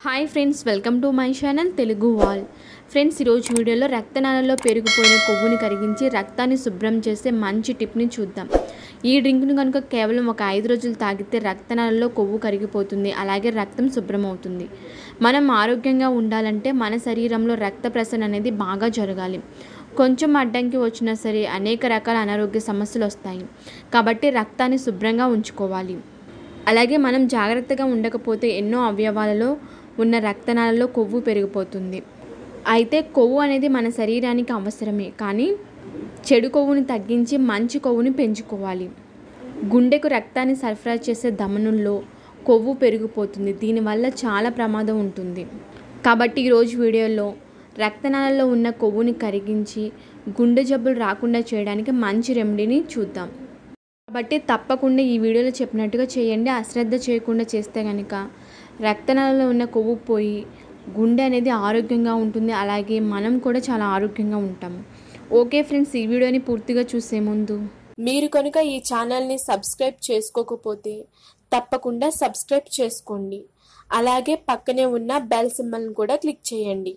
hi friends welcome to my channel Telugu wall friends ఈరోజు వీడియోలో రక్తనాళాల్లో పెరిగిపోయిన కొవ్వుని కరిగించి రక్తాన్ని శుభ్రం చేసే మంచి టిప్ని చూద్దాం ఈ డ్రింక్ను కనుక కేవలం ఒక ఐదు రోజులు తాగితే రక్తనాళాల్లో కొవ్వు కరిగిపోతుంది అలాగే రక్తం శుభ్రం అవుతుంది మనం ఆరోగ్యంగా ఉండాలంటే మన శరీరంలో రక్త ప్రసరణ అనేది బాగా జరగాలి కొంచెం అడ్డంకి వచ్చినా సరే అనేక రకాల అనారోగ్య సమస్యలు వస్తాయి కాబట్టి రక్తాన్ని శుభ్రంగా ఉంచుకోవాలి అలాగే మనం జాగ్రత్తగా ఉండకపోతే ఎన్నో అవయవాలలో ఉన్న రక్తనాళాల్లో కొవ్వు పెరిగిపోతుంది అయితే కొవ్వు అనేది మన శరీరానికి అవసరమే కానీ చెడు కొవ్వుని తగ్గించి మంచి కొవ్వుని పెంచుకోవాలి గుండెకు రక్తాన్ని సరఫరా చేసే ధమనుల్లో కొవ్వు పెరిగిపోతుంది దీనివల్ల చాలా ప్రమాదం ఉంటుంది కాబట్టి ఈరోజు వీడియోలో రక్తనాళాల్లో ఉన్న కొవ్వుని కరిగించి గుండె జబ్బులు రాకుండా చేయడానికి మంచి రెమెడీని చూద్దాం కాబట్టి తప్పకుండా ఈ వీడియోలో చెప్పినట్టుగా చేయండి అశ్రద్ధ చేయకుండా చేస్తే కనుక రక్తనాళాల్లో ఉన్న కొవ్వు పోయి గుండె అనేది ఆరోగ్యంగా ఉంటుంది అలాగే మనం కూడా చాలా ఆరోగ్యంగా ఉంటాము ఓకే ఫ్రెండ్స్ ఈ వీడియోని పూర్తిగా చూసే ముందు మీరు కనుక ఈ ఛానల్ని సబ్స్క్రైబ్ చేసుకోకపోతే తప్పకుండా సబ్స్క్రైబ్ చేసుకోండి అలాగే పక్కనే ఉన్న బెల్ సింబల్ని కూడా క్లిక్ చేయండి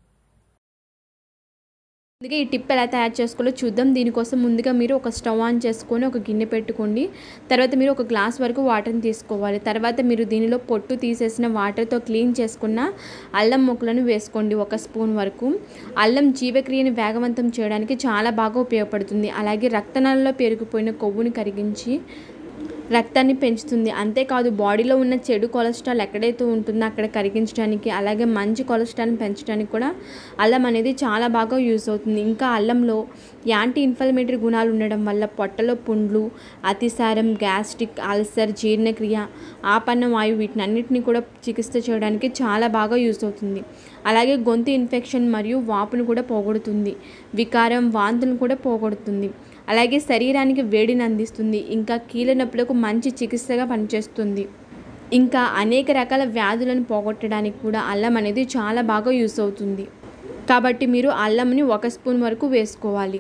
ముందుగా ఈ టిప్ ఎలా తయారు చేసుకోవాలో చూద్దాం దీనికోసం ముందుగా మీరు ఒక స్టవ్ ఆన్ చేసుకొని ఒక గిన్నె పెట్టుకోండి తర్వాత మీరు ఒక గ్లాస్ వరకు వాటర్ని తీసుకోవాలి తర్వాత మీరు దీనిలో పొట్టు తీసేసిన వాటర్తో క్లీన్ చేసుకున్న అల్లం ముక్కలను వేసుకోండి ఒక స్పూన్ వరకు అల్లం జీవక్రియని వేగవంతం చేయడానికి చాలా బాగా ఉపయోగపడుతుంది అలాగే రక్తనాళాల్లో పెరిగిపోయిన కొవ్వుని కరిగించి రక్తాన్ని పెంచుతుంది అంతేకాదు బాడీలో ఉన్న చెడు కొలెస్ట్రాల్ ఎక్కడైతే ఉంటుందో అక్కడ కరిగించడానికి అలాగే మంచి కొలెస్ట్రాల్ని పెంచడానికి కూడా అల్లం అనేది చాలా బాగా యూస్ అవుతుంది ఇంకా అల్లంలో యాంటీ ఇన్ఫ్లమేటరీ గుణాలు ఉండడం వల్ల పొట్టలో పుండ్లు అతిసారం గ్యాస్ట్రిక్ అల్సర్ జీర్ణక్రియ ఆపన్న వాయువు వీటినన్నిటిని కూడా చికిత్స చేయడానికి చాలా బాగా యూస్ అవుతుంది అలాగే గొంతు ఇన్ఫెక్షన్ మరియు వాపును కూడా పోగొడుతుంది వికారం వాంతులను కూడా పోగొడుతుంది అలాగే శరీరానికి వేడిని అందిస్తుంది ఇంకా కీళ్ళ నొప్పులకు మంచి చికిత్సగా పనిచేస్తుంది ఇంకా అనేక రకాల వ్యాధులను పోగొట్టడానికి కూడా అల్లం అనేది చాలా బాగా యూస్ అవుతుంది కాబట్టి మీరు అల్లంని ఒక స్పూన్ వరకు వేసుకోవాలి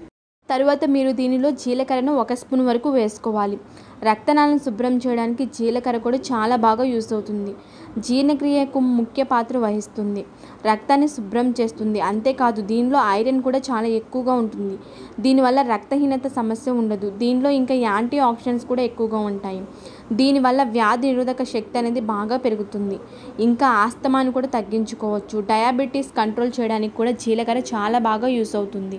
తరువాత మీరు దీనిలో జీలకర్రను ఒక స్పూన్ వరకు వేసుకోవాలి రక్తనాళం శుభ్రం చేయడానికి జీలకర్ర కూడా చాలా బాగా యూస్ అవుతుంది జీర్ణక్రియకు ముఖ్య పాత్ర వహిస్తుంది రక్తాన్ని శుభ్రం చేస్తుంది అంతేకాదు దీనిలో ఐరన్ కూడా చాలా ఎక్కువగా ఉంటుంది దీనివల్ల రక్తహీనత సమస్య ఉండదు దీనిలో ఇంకా యాంటీ ఆక్సిడెంట్స్ కూడా ఎక్కువగా ఉంటాయి దీనివల్ల వ్యాధి నిరోధక శక్తి అనేది బాగా పెరుగుతుంది ఇంకా ఆస్తమాను కూడా తగ్గించుకోవచ్చు డయాబెటీస్ కంట్రోల్ చేయడానికి కూడా జీలకర్ర చాలా బాగా యూస్ అవుతుంది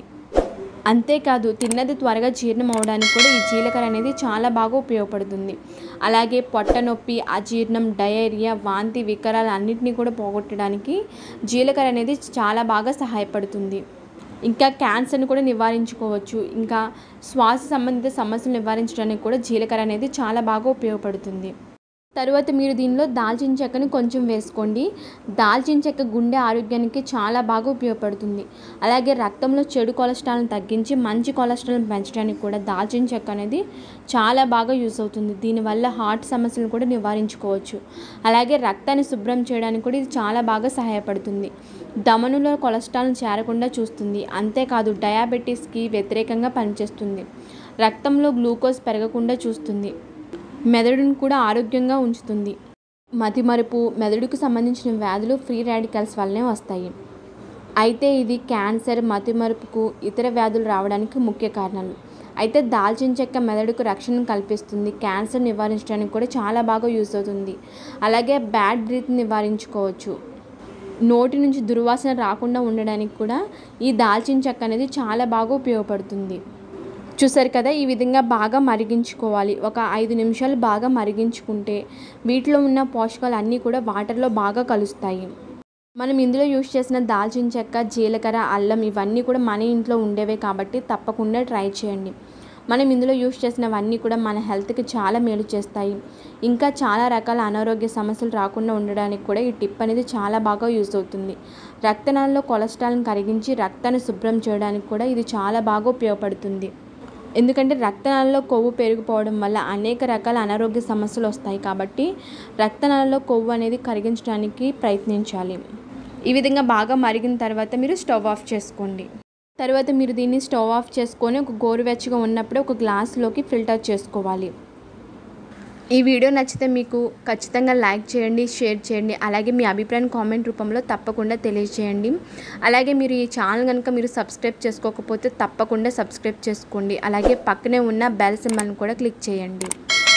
అంతేకాదు తిన్నది త్వరగా జీర్ణం అవడానికి కూడా ఈ జీలకర్ర అనేది చాలా బాగా ఉపయోగపడుతుంది అలాగే పొట్ట నొప్పి అజీర్ణం డయేరియా వాంతి వికరాలు అన్నింటినీ కూడా పోగొట్టడానికి జీలకర్ర అనేది చాలా బాగా సహాయపడుతుంది ఇంకా క్యాన్సర్ని కూడా నివారించుకోవచ్చు ఇంకా శ్వాస సంబంధిత సమస్యలు నివారించడానికి కూడా జీలకర్ర అనేది చాలా బాగా ఉపయోగపడుతుంది తరువాత మీరు దీనిలో దాల్చిన చెక్కని కొంచెం వేసుకోండి దాల్చిన చెక్క గుండె ఆరోగ్యానికి చాలా బాగా ఉపయోగపడుతుంది అలాగే రక్తంలో చెడు కొలెస్ట్రాల్ని తగ్గించి మంచి కొలెస్ట్రాల్ని పెంచడానికి కూడా దాల్చిన చెక్క అనేది చాలా బాగా యూస్ అవుతుంది దీనివల్ల హార్ట్ సమస్యలను కూడా నివారించుకోవచ్చు అలాగే రక్తాన్ని శుభ్రం చేయడానికి కూడా ఇది చాలా బాగా సహాయపడుతుంది దమనులో కొలెస్ట్రాల్ని చేరకుండా చూస్తుంది అంతేకాదు డయాబెటీస్కి వ్యతిరేకంగా పనిచేస్తుంది రక్తంలో గ్లూకోజ్ పెరగకుండా చూస్తుంది మెదడును కూడా ఆరోగ్యంగా ఉంచుతుంది మతిమరుపు మెదడుకు సంబంధించిన వ్యాధులు ఫ్రీ రాడికల్స్ వల్లనే వస్తాయి అయితే ఇది క్యాన్సర్ మతిమరుపుకు ఇతర వ్యాధులు రావడానికి ముఖ్య కారణాలు అయితే దాల్చిన చెక్క మెదడుకు రక్షణ కల్పిస్తుంది క్యాన్సర్ నివారించడానికి కూడా చాలా బాగా యూస్ అవుతుంది అలాగే బ్యాడ్ బ్రీత్ నివారించుకోవచ్చు నోటి నుంచి దుర్వాసన రాకుండా ఉండడానికి కూడా ఈ దాల్చిన చెక్క అనేది చాలా బాగా ఉపయోగపడుతుంది చూసారు కదా ఈ విధంగా బాగా మరిగించుకోవాలి ఒక ఐదు నిమిషాలు బాగా మరిగించుకుంటే వీటిలో ఉన్న పోషకాలు అన్నీ కూడా వాటర్లో బాగా కలుస్తాయి మనం ఇందులో యూస్ చేసిన దాల్చిన చెక్క జీలకర్ర అల్లం ఇవన్నీ కూడా మన ఇంట్లో ఉండేవే కాబట్టి తప్పకుండా ట్రై చేయండి మనం ఇందులో యూస్ చేసినవన్నీ కూడా మన హెల్త్కి చాలా మేలు చేస్తాయి ఇంకా చాలా రకాల అనారోగ్య సమస్యలు రాకుండా ఉండడానికి కూడా ఈ టిప్ అనేది చాలా బాగా యూస్ అవుతుంది రక్తనాళంలో కొలెస్ట్రాల్ని కరిగించి రక్తాన్ని శుభ్రం చేయడానికి కూడా ఇది చాలా బాగా ఉపయోగపడుతుంది ఎందుకంటే రక్తనాళాల్లో కొవ్వు పెరిగిపోవడం వల్ల అనేక రకాల అనారోగ్య సమస్యలు వస్తాయి కాబట్టి రక్తనాళాల్లో కొవ్వు అనేది కరిగించడానికి ప్రయత్నించాలి ఈ విధంగా బాగా మరిగిన తర్వాత మీరు స్టవ్ ఆఫ్ చేసుకోండి తర్వాత మీరు దీన్ని స్టవ్ ఆఫ్ చేసుకొని ఒక గోరువెచ్చగా ఉన్నప్పుడే ఒక గ్లాసులోకి ఫిల్టర్ చేసుకోవాలి ఈ వీడియో నచ్చితే మీకు ఖచ్చితంగా లైక్ చేయండి షేర్ చేయండి అలాగే మీ అభిప్రాయం కామెంట్ రూపంలో తప్పకుండా తెలియజేయండి అలాగే మీరు ఈ ఛానల్ కనుక మీరు సబ్స్క్రైబ్ చేసుకోకపోతే తప్పకుండా సబ్స్క్రైబ్ చేసుకోండి అలాగే పక్కనే ఉన్న బెల్ సింబల్ని కూడా క్లిక్ చేయండి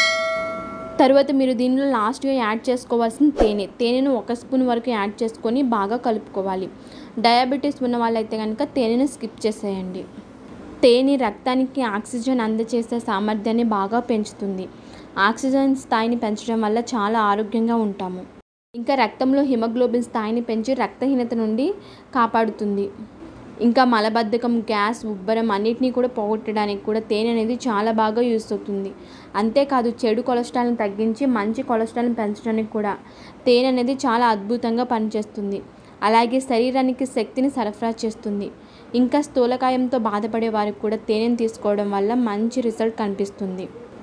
తర్వాత మీరు దీనిలో లాస్ట్గా యాడ్ చేసుకోవాల్సిన తేనె తేనెను ఒక స్పూన్ వరకు యాడ్ చేసుకొని బాగా కలుపుకోవాలి డయాబెటీస్ ఉన్న వాళ్ళైతే కనుక తేనెను స్కిప్ చేసేయండి తేనె రక్తానికి ఆక్సిజన్ అందజేసే సామర్థ్యాన్ని బాగా పెంచుతుంది ఆక్సిజన్ స్థాయిని పెంచడం వల్ల చాలా ఆరోగ్యంగా ఉంటాము ఇంకా రక్తంలో హిమోగ్లోబిన్ స్థాయిని పెంచి రక్తహీనత నుండి కాపాడుతుంది ఇంకా మలబద్ధకం గ్యాస్ ఉబ్బరం అన్నిటినీ కూడా పోగొట్టడానికి కూడా తేనె అనేది చాలా బాగా యూస్ అవుతుంది అంతేకాదు చెడు కొలెస్ట్రాల్ని తగ్గించి మంచి కొలెస్ట్రాల్ని పెంచడానికి కూడా తేనె అనేది చాలా అద్భుతంగా పనిచేస్తుంది అలాగే శరీరానికి శక్తిని సరఫరా చేస్తుంది ఇంకా స్థూలకాయంతో బాధపడే వారికి కూడా తేనెను తీసుకోవడం వల్ల మంచి రిజల్ట్ కనిపిస్తుంది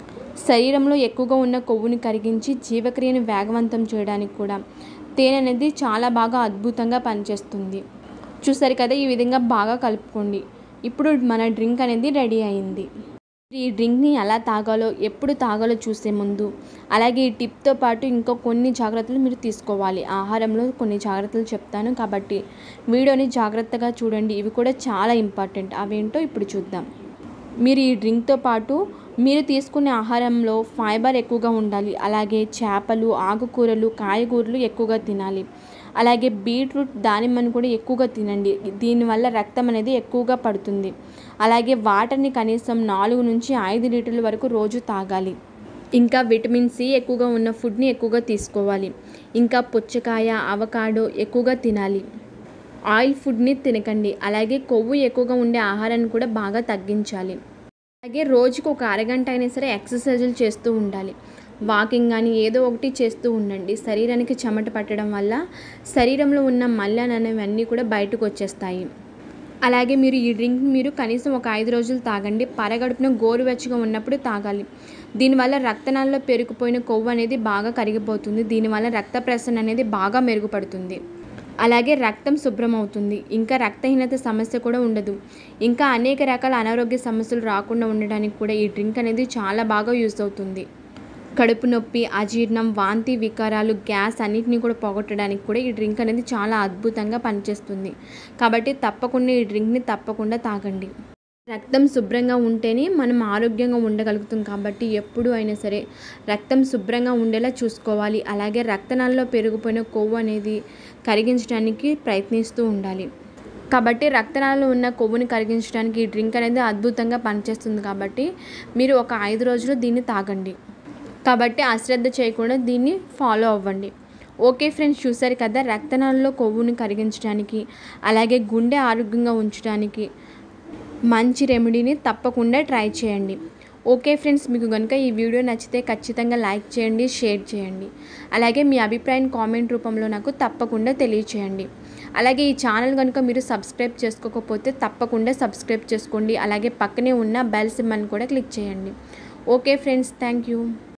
శరీరంలో ఎక్కువగా ఉన్న కొవ్వుని కరిగించి జీవక్రియను వేగవంతం చేయడానికి కూడా తేనె అనేది చాలా బాగా అద్భుతంగా పనిచేస్తుంది చూసారు కదా ఈ విధంగా బాగా కలుపుకోండి ఇప్పుడు మన డ్రింక్ అనేది రెడీ అయింది ఈ డ్రింక్ని ఎలా తాగాలో ఎప్పుడు తాగాలో చూసే ముందు అలాగే ఈ టిప్తో పాటు ఇంకో కొన్ని జాగ్రత్తలు మీరు తీసుకోవాలి ఆహారంలో కొన్ని జాగ్రత్తలు చెప్తాను కాబట్టి వీడియోని జాగ్రత్తగా చూడండి ఇవి కూడా చాలా ఇంపార్టెంట్ అవేంటో ఇప్పుడు చూద్దాం మీరు ఈ డ్రింక్తో పాటు మీరు తీసుకునే ఆహారంలో ఫైబర్ ఎక్కువగా ఉండాలి అలాగే చేపలు ఆకుకూరలు కాయగూరలు ఎక్కువగా తినాలి అలాగే బీట్రూట్ దానిమ్మను కూడా ఎక్కువగా తినండి దీనివల్ల రక్తం అనేది ఎక్కువగా పడుతుంది అలాగే వాటర్ని కనీసం నాలుగు నుంచి ఐదు లీటర్ల వరకు రోజు తాగాలి ఇంకా విటమిన్ సి ఎక్కువగా ఉన్న ఫుడ్ని ఎక్కువగా తీసుకోవాలి ఇంకా పుచ్చకాయ అవకాడో ఎక్కువగా తినాలి ఆయిల్ ఫుడ్ని తినకండి అలాగే కొవ్వు ఎక్కువగా ఉండే ఆహారాన్ని కూడా బాగా తగ్గించాలి అలాగే రోజుకు ఒక అరగంట అయినా సరే ఎక్సర్సైజులు చేస్తూ ఉండాలి వాకింగ్ కానీ ఏదో ఒకటి చేస్తూ ఉండండి శరీరానికి చెమట పట్టడం వల్ల శరీరంలో ఉన్న మల్లాన్ అనేవన్నీ కూడా బయటకు వచ్చేస్తాయి అలాగే మీరు ఈ డ్రింక్ మీరు కనీసం ఒక ఐదు రోజులు తాగండి పరగడుపున గోరువెచ్చగా ఉన్నప్పుడు తాగాలి దీనివల్ల రక్తనాళలో పెరిగిపోయిన కొవ్వు అనేది బాగా కరిగిపోతుంది దీనివల్ల రక్త ప్రసరణ అనేది బాగా మెరుగుపడుతుంది అలాగే రక్తం శుభ్రం అవుతుంది ఇంకా రక్తహీనత సమస్య కూడా ఉండదు ఇంకా అనేక రకాల అనారోగ్య సమస్యలు రాకుండా ఉండడానికి కూడా ఈ డ్రింక్ అనేది చాలా బాగా యూస్ అవుతుంది కడుపు నొప్పి అజీర్ణం వాంతి వికారాలు గ్యాస్ అన్నిటిని కూడా పోగొట్టడానికి కూడా ఈ డ్రింక్ అనేది చాలా అద్భుతంగా పనిచేస్తుంది కాబట్టి తప్పకుండా ఈ డ్రింక్ని తప్పకుండా తాగండి రక్తం శుభ్రంగా ఉంటేనే మనం ఆరోగ్యంగా ఉండగలుగుతాం కాబట్టి ఎప్పుడు అయినా సరే రక్తం శుభ్రంగా ఉండేలా చూసుకోవాలి అలాగే రక్తనాళలో పెరిగిపోయిన కొవ్వు అనేది కరిగించడానికి ప్రయత్నిస్తూ ఉండాలి కాబట్టి రక్తనాళలో ఉన్న కొవ్వుని కరిగించడానికి ఈ డ్రింక్ అనేది అద్భుతంగా పనిచేస్తుంది కాబట్టి మీరు ఒక ఐదు రోజులు దీన్ని తాగండి కాబట్టి అశ్రద్ధ చేయకుండా దీన్ని ఫాలో అవ్వండి ఓకే ఫ్రెండ్స్ చూసారు కదా రక్తనాళంలో కొవ్వుని కరిగించడానికి అలాగే గుండె ఆరోగ్యంగా ఉంచడానికి మంచి రెమెడీని తప్పకుండా ట్రై చేయండి ఓకే ఫ్రెండ్స్ మీకు కనుక ఈ వీడియో నచ్చితే ఖచ్చితంగా లైక్ చేయండి షేర్ చేయండి అలాగే మీ అభిప్రాయం కామెంట్ రూపంలో నాకు తప్పకుండా తెలియచేయండి అలాగే ఈ ఛానల్ కనుక మీరు సబ్స్క్రైబ్ చేసుకోకపోతే తప్పకుండా సబ్స్క్రైబ్ చేసుకోండి అలాగే పక్కనే ఉన్న బెల్ సిమ్మని కూడా క్లిక్ చేయండి ఓకే ఫ్రెండ్స్ థ్యాంక్ యూ